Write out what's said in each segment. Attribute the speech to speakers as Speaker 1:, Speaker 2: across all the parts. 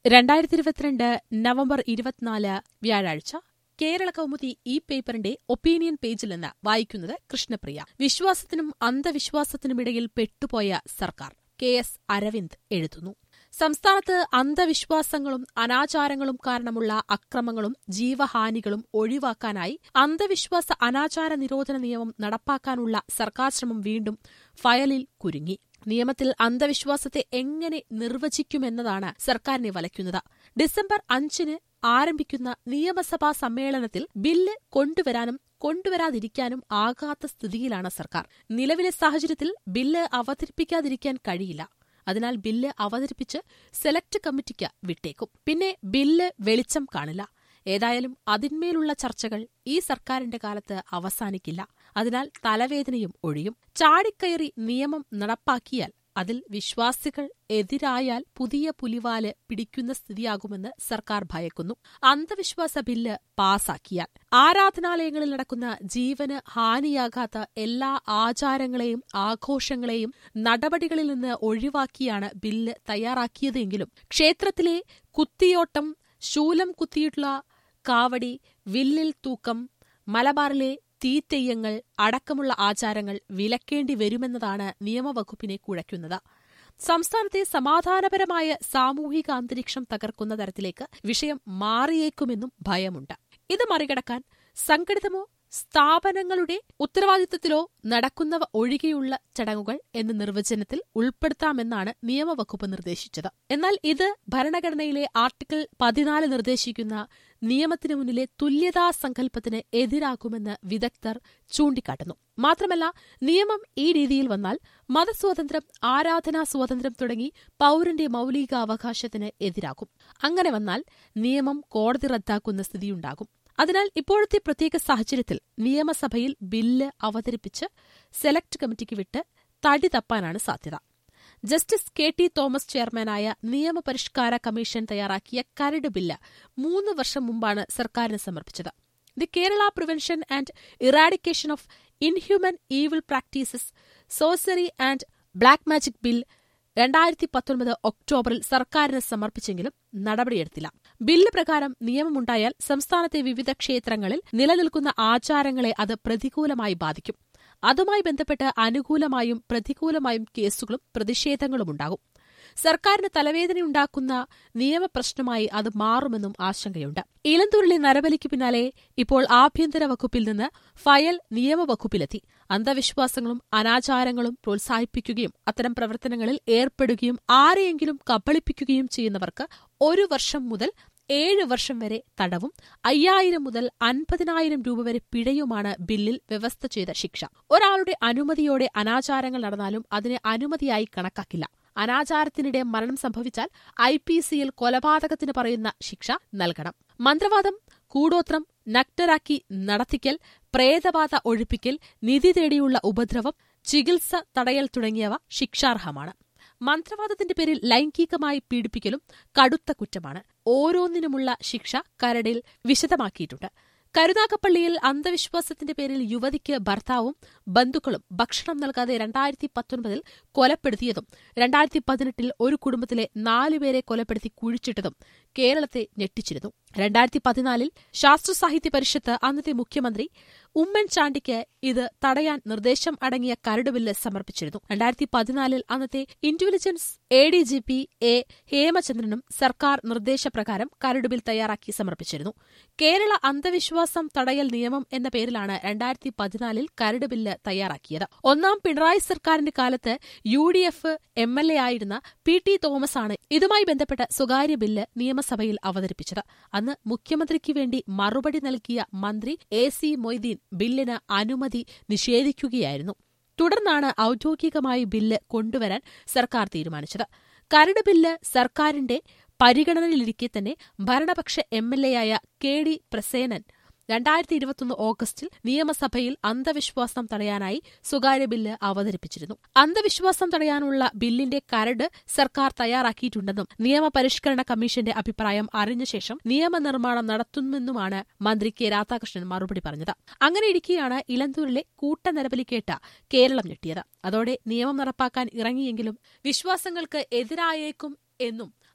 Speaker 1: രണ്ടായിരത്തി ഇരുപത്തിരണ്ട് നവംബർ ഇരുപത്തിനാല് വ്യാഴാഴ്ച കേരള കൗമുദി ഈ പേപ്പറിന്റെ ഒപ്പീനിയൻ പേജിൽ നിന്ന് വായിക്കുന്നത് കൃഷ്ണപ്രിയ വിശ്വാസത്തിനും അന്ധവിശ്വാസത്തിനുമിടയിൽ പെട്ടുപോയ സർക്കാർ കെ എസ് അരവിന്ദ് എഴുതുന്നു സംസ്ഥാനത്ത് അന്ധവിശ്വാസങ്ങളും അനാചാരങ്ങളും കാരണമുള്ള അക്രമങ്ങളും ജീവഹാനികളും ഒഴിവാക്കാനായി അന്ധവിശ്വാസ അനാചാര നിരോധന നിയമം നടപ്പാക്കാനുള്ള സർക്കാർ ശ്രമം വീണ്ടും ഫയലിൽ കുരുങ്ങി നിയമത്തിൽ അന്ധവിശ്വാസത്തെ എങ്ങനെ നിർവചിക്കുമെന്നതാണ് സർക്കാരിനെ വലയ്ക്കുന്നത് ഡിസംബർ അഞ്ചിന് ആരംഭിക്കുന്ന നിയമസഭാ സമ്മേളനത്തിൽ ബില്ല് കൊണ്ടുവരാനും കൊണ്ടുവരാതിരിക്കാനും ആകാത്ത സ്ഥിതിയിലാണ് സർക്കാർ നിലവിലെ സാഹചര്യത്തിൽ ബില്ല് അവതരിപ്പിക്കാതിരിക്കാൻ കഴിയില്ല അതിനാൽ ബില്ല് അവതരിപ്പിച്ച് സെലക്ട് കമ്മിറ്റിക്ക് വിട്ടേക്കും പിന്നെ ബില്ല് വെളിച്ചം കാണില്ല ഏതായാലും അതിന്മേലുള്ള ചർച്ചകൾ ഈ സർക്കാരിന്റെ കാലത്ത് അവസാനിക്കില്ല അതിനാൽ തലവേദനയും ഒഴിയും ചാടിക്കയറി നിയമം നടപ്പാക്കിയാൽ അതിൽ വിശ്വാസികൾ എതിരായാൽ പുതിയ പുലിവാല് പിടിക്കുന്ന സ്ഥിതിയാകുമെന്ന് സർക്കാർ ഭയക്കുന്നു അന്ധവിശ്വാസ ബില്ല് പാസാക്കിയാൽ ആരാധനാലയങ്ങളിൽ നടക്കുന്ന ജീവന് ഹാനിയാകാത്ത എല്ലാ ആചാരങ്ങളെയും ആഘോഷങ്ങളെയും നടപടികളിൽ നിന്ന് ഒഴിവാക്കിയാണ് ബില്ല് തയ്യാറാക്കിയതെങ്കിലും ക്ഷേത്രത്തിലെ കുത്തിയോട്ടം ശൂലം കുത്തിയിട്ടുള്ള കാവടി വില്ലിൽ തൂക്കം മലബാറിലെ തീത്തെയ്യങ്ങൾ അടക്കമുള്ള ആചാരങ്ങൾ വിലക്കേണ്ടി വരുമെന്നതാണ് നിയമവകുപ്പിനെ കുഴയ്ക്കുന്നത് സംസ്ഥാനത്തെ സമാധാനപരമായ സാമൂഹിക അന്തരീക്ഷം തകർക്കുന്ന തരത്തിലേക്ക് വിഷയം മാറിയേക്കുമെന്നും ഭയമുണ്ട് ഇത് മറികടക്കാൻ സംഘടിതമോ സ്ഥാപനങ്ങളുടെ ഉത്തരവാദിത്തത്തിലോ നടക്കുന്നവ ഒഴികെയുള്ള ചടങ്ങുകൾ എന്ന നിർവചനത്തിൽ ഉൾപ്പെടുത്താമെന്നാണ് നിയമവകുപ്പ് നിർദ്ദേശിച്ചത് എന്നാൽ ഇത് ഭരണഘടനയിലെ ആർട്ടിക്കിൾ പതിനാല് നിർദ്ദേശിക്കുന്ന നിയമത്തിനു മുന്നിലെ തുല്യതാ സങ്കല്പത്തിന് എതിരാകുമെന്ന് വിദഗ്ധർ ചൂണ്ടിക്കാട്ടുന്നു മാത്രമല്ല നിയമം ഈ രീതിയിൽ വന്നാൽ മതസ്വാതന്ത്ര്യം ആരാധനാ സ്വാതന്ത്ര്യം തുടങ്ങി പൌരന്റെ മൌലിക അവകാശത്തിന് എതിരാകും അങ്ങനെ വന്നാൽ നിയമം കോടതി റദ്ദാക്കുന്ന സ്ഥിതിയുണ്ടാകും അതിനാൽ ഇപ്പോഴത്തെ പ്രത്യേക സാഹചര്യത്തിൽ നിയമസഭയിൽ ബില്ല് അവതരിപ്പിച്ച് സെലക്ട് കമ്മിറ്റിക്ക് വിട്ട് തടി തപ്പാനാണ് സാധ്യത ജസ്റ്റിസ് കെ ടി തോമസ് ചെയർമാനായ നിയമപരിഷ്കാര കമ്മീഷൻ തയ്യാറാക്കിയ കരട് ബില്ല് മൂന്ന് വർഷം മുമ്പാണ് സർക്കാരിന് സമർപ്പിച്ചത് the Kerala prevention and eradication of inhuman evil practices sorcery and black magic bill രണ്ടായിരത്തി പത്തൊൻപത് ഒക്ടോബറിൽ സർക്കാരിന് സമർപ്പിച്ചെങ്കിലും നടപടിയെടുത്തില്ല ബില്ല് പ്രകാരം നിയമമുണ്ടായാൽ സംസ്ഥാനത്തെ വിവിധ ക്ഷേത്രങ്ങളിൽ നിലനിൽക്കുന്ന ആചാരങ്ങളെ അത് പ്രതികൂലമായി ബാധിക്കും അതുമായി ബന്ധപ്പെട്ട് അനുകൂലമായും പ്രതികൂലമായും കേസുകളും പ്രതിഷേധങ്ങളുമുണ്ടാകും സർക്കാരിന് തലവേദനയുണ്ടാക്കുന്ന നിയമപ്രശ്നമായി അത് മാറുമെന്നും ആശങ്കയുണ്ട് ഇലന്തൂരിലെ നരബലിക്ക് പിന്നാലെ ഇപ്പോൾ ആഭ്യന്തര വകുപ്പിൽ നിന്ന് ഫയൽ നിയമവകുപ്പിലെത്തി അന്ധവിശ്വാസങ്ങളും അനാചാരങ്ങളും പ്രോത്സാഹിപ്പിക്കുകയും അത്തരം പ്രവർത്തനങ്ങളിൽ ഏർപ്പെടുകയും ആരെയെങ്കിലും കബളിപ്പിക്കുകയും ചെയ്യുന്നവർക്ക് ഒരു വർഷം മുതൽ ഏഴ് വർഷം വരെ തടവും അയ്യായിരം മുതൽ അൻപതിനായിരം രൂപ വരെ പിഴയുമാണ് ബില്ലിൽ വ്യവസ്ഥ ചെയ്ത ശിക്ഷ ഒരാളുടെ അനുമതിയോടെ അനാചാരങ്ങൾ നടന്നാലും അതിനെ അനുമതിയായി കണക്കാക്കില്ല അനാചാരത്തിനിടെ മരണം സംഭവിച്ചാൽ ഐ പി സിയിൽ കൊലപാതകത്തിന് പറയുന്ന ശിക്ഷ നൽകണം മന്ത്രവാദം കൂടോത്രം നഗ്നരാക്കി നടത്തിക്കൽ പ്രേതബാധ ഒഴിപ്പിക്കൽ നിധി തേടിയുള്ള ഉപദ്രവം ചികിത്സ തടയൽ തുടങ്ങിയവ ശിക്ഷാർഹമാണ് മന്ത്രവാദത്തിന്റെ പേരിൽ ലൈംഗികമായി പീഡിപ്പിക്കലും കടുത്ത കുറ്റമാണ് ഓരോന്നിനുമുള്ള ശിക്ഷ കരടിൽ വിശദമാക്കിയിട്ടുണ്ട് കരുനാഗപ്പള്ളിയിൽ അന്ധവിശ്വാസത്തിന്റെ പേരിൽ യുവതിക്ക് ഭർത്താവും ബന്ധുക്കളും ഭക്ഷണം നൽകാതെ രണ്ടായിരത്തി പത്തൊൻപതിൽ കൊലപ്പെടുത്തിയതും രണ്ടായിരത്തി പതിനെട്ടിൽ ഒരു കുടുംബത്തിലെ നാലുപേരെ കൊലപ്പെടുത്തി കുഴിച്ചിട്ടതും കേരളത്തെ ഞെട്ടിച്ചിരുന്നു രണ്ടായിരത്തി പതിനാലിൽ ശാസ്ത്ര സാഹിത്യ പരിഷത്ത് അന്നത്തെ മുഖ്യമന്ത്രി ഉമ്മൻചാണ്ടിക്ക് ഇത് തടയാൻ നിർദ്ദേശം അടങ്ങിയ കരട് ബില്ല് സമർപ്പിച്ചിരുന്നു രണ്ടായിരത്തി പതിനാലിൽ അന്നത്തെ intelligence A D G P A ഹേമചന്ദ്രനും സർക്കാർ നിർദ്ദേശപ്രകാരം കരട് ബിൽ തയ്യാറാക്കി സമർപ്പിച്ചിരുന്നു കേരള അന്ധവിശ്വാസം തടയൽ നിയമം എന്ന പേരിലാണ് രണ്ടായിരത്തി പതിനാലിൽ കരട് ബില്ല് തയ്യാറാക്കിയത് ഒന്നാം പിണറായി സർക്കാരിന്റെ കാലത്ത് U D F M L A ആയിരുന്ന പി ടി തോമസ് ആണ് ഇതുമായി ബന്ധപ്പെട്ട സ്വകാര്യ ബില്ല് നിയമസഭയിൽ അവതരിപ്പിച്ചത് അന്ന് മുഖ്യമന്ത്രിക്ക് വേണ്ടി മറുപടി നൽകിയ മന്ത്രി എ സി മൊയ്തീൻ ബില്ലിന് അനുമതി നിഷേധിക്കുകയായിരുന്നു തുടർന്നാണ് ഔദ്യോഗികമായി ബില്ല് കൊണ്ടുവരാൻ സർക്കാർ തീരുമാനിച്ചത് കരട് ബില്ല് സർക്കാരിന്റെ പരിഗണനയിലിരിക്കെ തന്നെ ഭരണപക്ഷ എം എൽ എയായ കെ ഡി പ്രസേനൻ രണ്ടായിരത്തി ഇരുപത്തൊന്ന് ഓഗസ്റ്റിൽ നിയമസഭയിൽ അന്ധവിശ്വാസം തടയാനായി സ്വകാര്യ ബില്ല് അവതരിപ്പിച്ചിരുന്നു അന്ധവിശ്വാസം തടയാനുള്ള ബില്ലിന്റെ കരട് സർക്കാർ തയ്യാറാക്കിയിട്ടുണ്ടെന്നും നിയമപരിഷ്കരണ കമ്മീഷന്റെ അഭിപ്രായം അറിഞ്ഞ ശേഷം നിയമനിർമ്മാണം നടത്തുമെന്നുമാണ് മന്ത്രി കെ രാധാകൃഷ്ണൻ മറുപടി പറഞ്ഞത് അങ്ങനെയിരിക്കെയാണ് ഇലന്തൂരിലെ കൂട്ടനിരബലി കേട്ട കേരളം ഞെട്ടിയത് അതോടെ നിയമം നടപ്പാക്കാൻ ഇറങ്ങിയെങ്കിലും വിശ്വാസങ്ങൾക്ക് എതിരായേക്കും എന്നും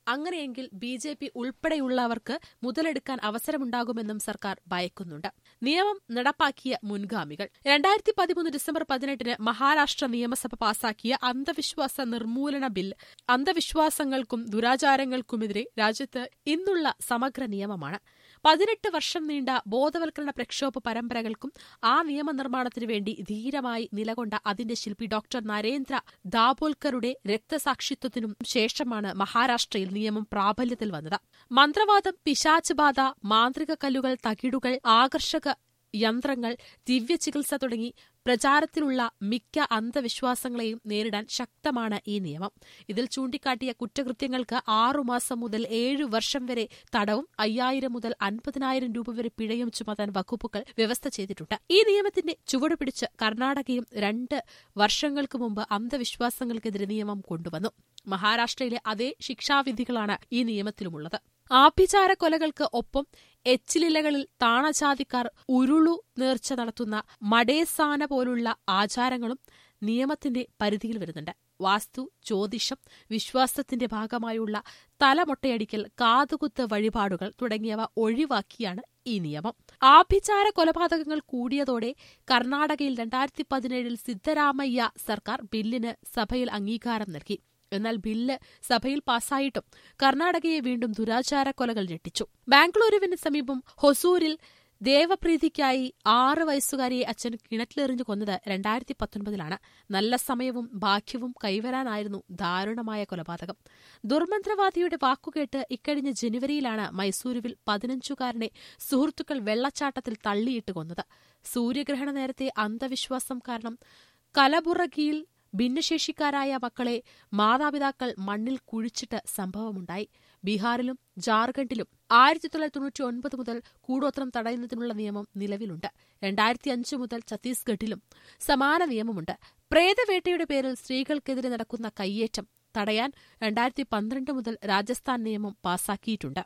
Speaker 1: അങ്ങനെയെങ്കിൽ ബി ജെ പി ഉൾപ്പെടെയുള്ളവർക്ക് മുതലെടുക്കാൻ അവസരമുണ്ടാകുമെന്നും സർക്കാർ ഭയക്കുന്നുണ്ട് നിയമം നടപ്പാക്കിയ മുൻഗാമികൾ രണ്ടായിരത്തി പതിമൂന്ന് ഡിസംബർ പതിനെട്ടിന് മഹാരാഷ്ട്ര നിയമസഭ പാസാക്കിയ അന്ധവിശ്വാസ നിർമൂലന ബിൽ അന്ധവിശ്വാസങ്ങൾക്കും ദുരാചാരങ്ങൾക്കുമെതിരെ രാജ്യത്ത് ഇന്നുള്ള സമഗ്ര നിയമമാണ് പതിനെട്ട് വർഷം നീണ്ട ബോധവൽക്കരണ പ്രക്ഷോഭ പരമ്പരകൾക്കും ആ നിയമനിർമ്മാണത്തിനു വേണ്ടി ധീരമായി നിലകൊണ്ട അതിന്റെ ശില്പി ഡോക്ടർ നരേന്ദ്ര ദാബോൽക്കറുടെ രക്തസാക്ഷിത്വത്തിനും ശേഷമാണ് മഹാരാഷ്ട്രയിൽ നിയമം പ്രാബല്യത്തിൽ വന്നത് മന്ത്രവാദം പിശാച്ച് ബാധ മാന്ത്രിക കല്ലുകൾ തകിടുകൾ ആകർഷക യന്ത്രങ്ങൾ ദിവ്യചികിത്സ തുടങ്ങി പ്രചാരത്തിലുള്ള മിക്ക അന്ധവിശ്വാസങ്ങളെയും നേരിടാൻ ശക്തമാണ് ഈ നിയമം ഇതിൽ ചൂണ്ടിക്കാട്ടിയ കുറ്റകൃത്യങ്ങൾക്ക് ആറുമാസം മുതൽ ഏഴു വർഷം വരെ തടവും അയ്യായിരം മുതൽ അൻപതിനായിരം രൂപ വരെ പിഴയും ചുമത്താൻ വകുപ്പുകൾ വ്യവസ്ഥ ചെയ്തിട്ടുണ്ട് ഈ നിയമത്തിന്റെ ചുവട് പിടിച്ച് കർണാടകയും രണ്ട് വർഷങ്ങൾക്ക് മുമ്പ് അന്ധവിശ്വാസങ്ങൾക്കെതിരെ നിയമം കൊണ്ടുവന്നു മഹാരാഷ്ട്രയിലെ അതേ ശിക്ഷാവിധികളാണ് ഈ നിയമത്തിലുമുള്ളത് ആഭിചാര കൊലകൾക്ക് ഒപ്പം എച്ചിലിലകളിൽ താണജാതിക്കാർ ഉരുളു നേർച്ച നടത്തുന്ന മടേസാന പോലുള്ള ആചാരങ്ങളും നിയമത്തിന്റെ പരിധിയിൽ വരുന്നുണ്ട് വാസ്തു ജ്യോതിഷം വിശ്വാസത്തിന്റെ ഭാഗമായുള്ള തലമൊട്ടയടിക്കൽ കാതുകുത്ത് വഴിപാടുകൾ തുടങ്ങിയവ ഒഴിവാക്കിയാണ് ഈ നിയമം ആഭിചാര കൊലപാതകങ്ങൾ കൂടിയതോടെ കർണാടകയിൽ രണ്ടായിരത്തി പതിനേഴിൽ സിദ്ധരാമയ്യ സർക്കാർ ബില്ലിന് സഭയിൽ അംഗീകാരം നൽകി എന്നാൽ ബില്ല് സഭയിൽ പാസായിട്ടും കർണാടകയെ വീണ്ടും ദുരാചാര കൊലകൾ ഞെട്ടിച്ചു ബാംഗ്ലൂരുവിന് സമീപം ഹൊസൂരിൽ ദേവപ്രീതിക്കായി ആറ് വയസ്സുകാരിയെ അച്ഛൻ കിണറ്റിലെറിഞ്ഞു കൊന്നത് രണ്ടായിരത്തി പത്തൊൻപതിലാണ് നല്ല സമയവും ഭാഗ്യവും കൈവരാനായിരുന്നു ദാരുണമായ കൊലപാതകം ദുർമന്ത്രവാദിയുടെ വാക്കുകേട്ട് ഇക്കഴിഞ്ഞ ജനുവരിയിലാണ് മൈസൂരുവിൽ പതിനഞ്ചുകാരനെ സുഹൃത്തുക്കൾ വെള്ളച്ചാട്ടത്തിൽ തള്ളിയിട്ട് കൊന്നത് സൂര്യഗ്രഹണ നേരത്തെ അന്ധവിശ്വാസം കാരണം കലബുറഗിയിൽ ഭിന്നശേഷിക്കാരായ മക്കളെ മാതാപിതാക്കൾ മണ്ണിൽ കുഴിച്ചിട്ട് സംഭവമുണ്ടായി ബീഹാറിലും ജാർഖണ്ഡിലും ആയിരത്തി തൊള്ളായിരത്തി തൊണ്ണൂറ്റി ഒൻപത് മുതൽ കൂടോത്രം തടയുന്നതിനുള്ള നിയമം നിലവിലുണ്ട് രണ്ടായിരത്തി അഞ്ച് മുതൽ ഛത്തീസ്ഗഡിലും സമാന നിയമമുണ്ട് പ്രേതവേട്ടയുടെ പേരിൽ സ്ത്രീകൾക്കെതിരെ നടക്കുന്ന കയ്യേറ്റം തടയാൻ രണ്ടായിരത്തി പന്ത്രണ്ട് മുതൽ രാജസ്ഥാൻ നിയമം പാസാക്കിയിട്ടുണ്ട്